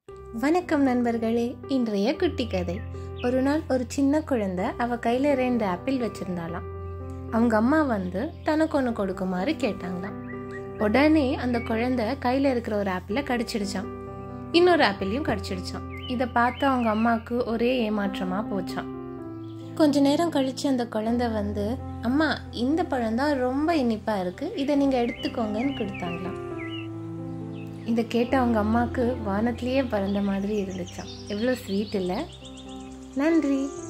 வணக்கம் நண்பர்களே இன்றைய குட்டி கதை ஒரு நாள் ஒரு சின்ன குழந்தை அவ கையில ரெண்டு ஆப்பிள் வச்சிருந்தாளாம் அவங்க அம்மா வந்து தனக்கு ஒன்று கொடுக்குமாறு கேட்டாங்களாம் உடனே அந்த குழந்தை கையில இருக்கிற ஒரு ஆப்பிளை கடிச்சிடுச்சான் இன்னொரு ஆப்பிளையும் கடிச்சிடுச்சான் இதை பார்த்து அவங்க அம்மாவுக்கு ஒரே ஏமாற்றமா போச்சான் கொஞ்ச நேரம் கழிச்சு அந்த குழந்தை வந்து அம்மா இந்த பழம் தான் ரொம்ப இனிப்பா இருக்கு இதை நீங்க எடுத்துக்கோங்கன்னு கொடுத்தாங்களாம் இதை கேட்ட அவங்க அம்மாவுக்கு வானத்திலேயே பறந்த மாதிரி இருந்துச்சாம் எவ்வளோ ஸ்வீட் இல்லை நன்றி